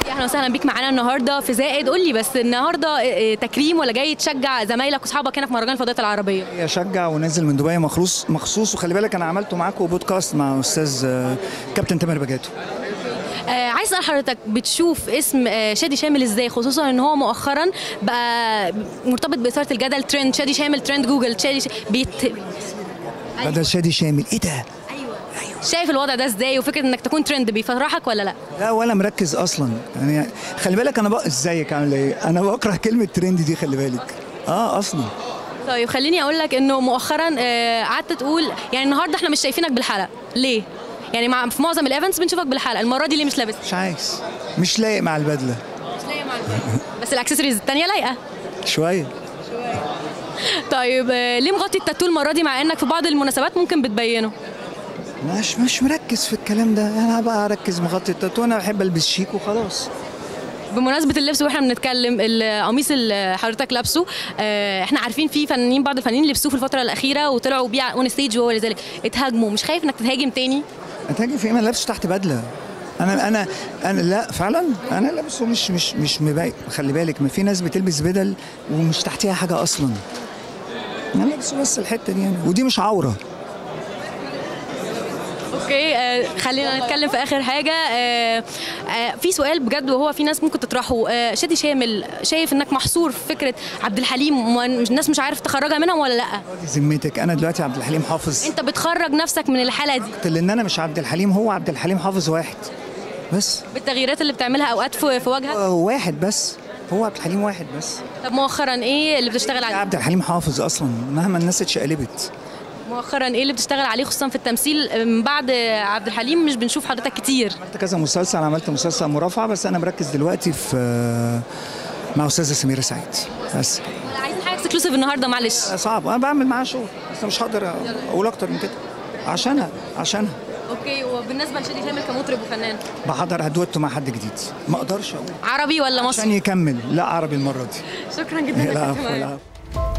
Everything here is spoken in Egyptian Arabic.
اهلا وسهلا بيك معانا النهارده في زائد قول لي بس النهارده آه، تكريم ولا جاي تشجع زمايلك واصحابك هنا في مهرجان الفضاءات العربيه اشجع ونازل من دبي مخصوص مخصوص وخلي بالك انا عملته معاكم بودكاست مع استاذ آه، كابتن تامر بجاتو آه عايز اسال حضرتك بتشوف اسم آه شادي شامل ازاي خصوصا ان هو مؤخرا بقى مرتبط باثاره الجدل ترند شادي شامل ترند جوجل شادي ش... بيت... بدل شادي شامل ايه ده؟ شايف الوضع ده ازاي وفكره انك تكون ترند بيفرحك ولا لا لا ولا مركز اصلا يعني خلي بالك انا بقى ازيك عامل ايه؟ انا بكره كلمه ترند دي خلي بالك اه اصلا طيب خليني اقول لك انه مؤخرا آه، قعدت تقول يعني النهارده احنا مش شايفينك بالحلقه ليه يعني مع في معظم الايفنتس بنشوفك بالحلقه المره دي ليه مش لابس مش عايز مش لايق مع البدله مش لايقه مع البنت. بس الاكسسوارز الثانيه لايقه شويه طيب آه، ليه مغطي التاتو المره دي مع انك في بعض المناسبات ممكن بتبينه مش مش مركز في الكلام ده انا بقى اركز مغطي التاتو انا بحب البس شيك وخلاص بمناسبه اللبس واحنا بنتكلم القميص اللي حضرتك لابسه آه، احنا عارفين في فنانين بعض الفنانين لبسوه في الفتره الاخيره وطلعوا بيه اون ستيج وهو لذلك اتهاجموا مش خايف انك تتهاجم تاني انت في ايه ما لابسه تحت بدله انا انا انا لا فعلا انا لابسه مش مش مش مبين خلي بالك ما في ناس بتلبس بدل ومش تحتها حاجه اصلا انا لابسه بس الحته دي يعني ودي مش عوره اوكي آه، خلينا نتكلم في اخر حاجه آه، آه، في سؤال بجد وهو في ناس ممكن تطرحه آه، شادي شامل شايف انك محصور في فكره عبد الحليم والناس مش عارف تخرجها منهم ولا لا دي ذمتك انا دلوقتي عبد الحليم حافظ انت بتخرج نفسك من الحاله دي لان انا مش عبد الحليم هو عبد الحليم حافظ واحد بس بالتغييرات اللي بتعملها اوقات في في وجهك هو واحد بس هو عبد الحليم واحد بس طب مؤخرا ايه اللي بتشتغل عليه عبد الحليم حافظ اصلا مهما الناس اتشقلبت مؤخرا ايه اللي بتشتغل عليه خصوصا في التمثيل من بعد عبد الحليم مش بنشوف حضرتك كتير عملت كذا مسلسل عملت مسلسل مرافعه بس انا مركز دلوقتي في مع استاذه سميره سعيد بس عايزين حاجه اكسكلوسيف النهارده معلش صعب انا بعمل معاها شغل بس مش هقدر اقول اكتر من كده عشانها عشانها اوكي وبالنسبه لشادي شامل كمطرب وفنان بحضر دويتو مع حد جديد ما اقدرش اقول عربي ولا عشان مصري يكمل لا عربي المره دي شكرا جدا لا لك عفو لا عفو.